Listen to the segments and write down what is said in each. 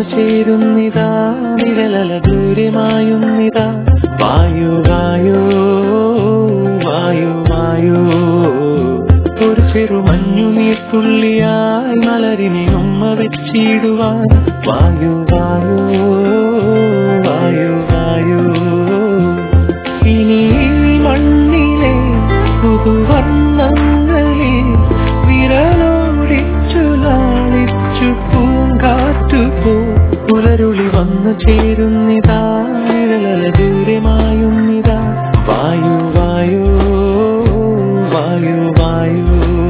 വന്നു ചേരുന്നിതാ നിഴലല ദൂരമായുന്നിതാ വായു വായു വായു വായു ഒരു ചെറു മഞ്ഞു നീർത്തുള്ളിയായി മലരിനെ ഉമ്മ വെച്ചിടുവാൻ വായു വായു വായു വായു ഇനി ഈ മണ്ണിലെ പുതുവർണ്ണങ്ങളിൽ വിരലോടിച്ചു ലാളിച്ചു പൂങ്കാറ്റു പോ പുലരുളി വന്നു ചേരുന്നിതാ നിഴലല ദൂരമായുന്നിതാ വായു വായു വായു വായു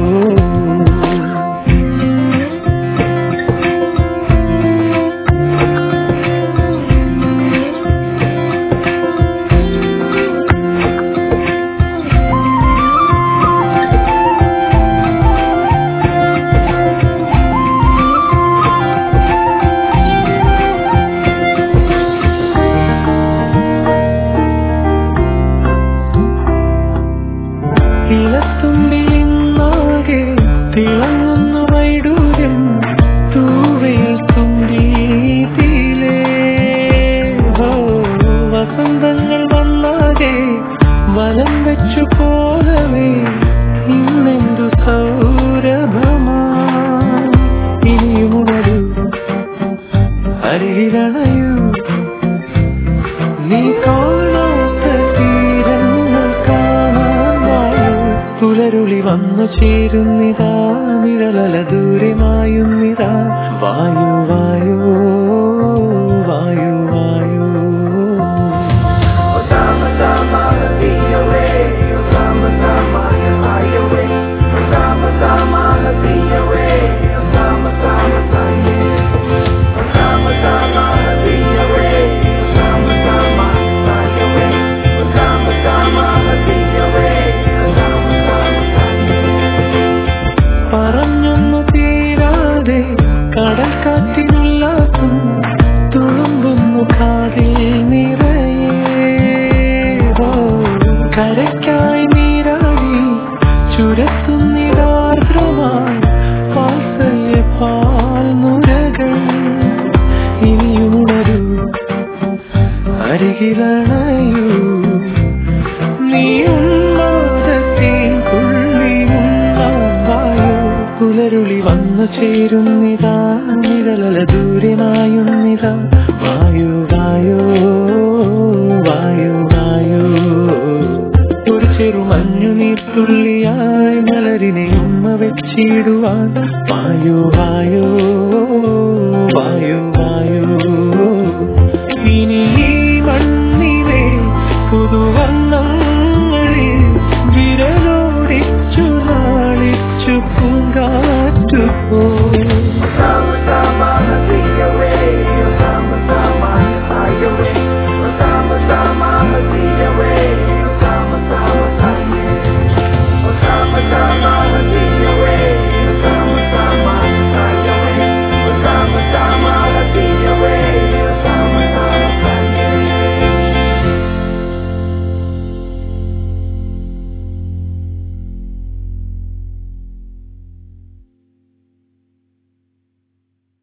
തിളത്തുമ്പിലിന്നാകെ തിളങ്ങുന്നു വൈഡൂര്യം തൂവയിൽ തുമ്പീതിയിലേ ഹോ, വസന്തങ്ങൾ വന്നാകെ വലം വെച്ചു പോലവേ ഇന്നെന്തു സൗരഭമാ ഇനിയുമുണരൂ അരികിലണയൂ നീ കാണാത്ത തീരങ്ങൾ കാണാൻ വായു പുലരുളി വന്നു ചേരുന്നിതാ നിഴലല ദൂരമായുന്നിതാ വായു വായു വായു വായു Osama Sama Hadiyawe, Osama Sama Hayawe, Osama Sama Hadiyawe, Osama Sama Hayawe, Osama Sama Hadiyawe, Osama Sama Hayawe, Osama Sama Hadiyawe, Osama Sama Hayawe. പറഞ്ഞൊന്നു തീരാതെ കടൽക്കാറ്റിനുല്ലാസം തുളുമ്പുന്നു കാതിൽ നിറയെ ഓ, കരയ്ക്കായി നീരാടി ചുരത്തുന്നിടാർദ്രമായി വാത്സല്യ പാൽനുരകൾ ഇനിയുണരൂ അരികിലണയൂ നീ ഉന്മാദത്തേൻ വായു പുലരുളി വന്നു ചേരുന്നിതാ നിഴലല ദൂരമായുന്നിതാ വായു വായു വായു വായു ഒരു ചെറു മഞ്ഞു നീർത്തുള്ളിയായി മലരിനെ ഉമ്മ വെച്ചിടുവാൻ വായു വായു വായു വായു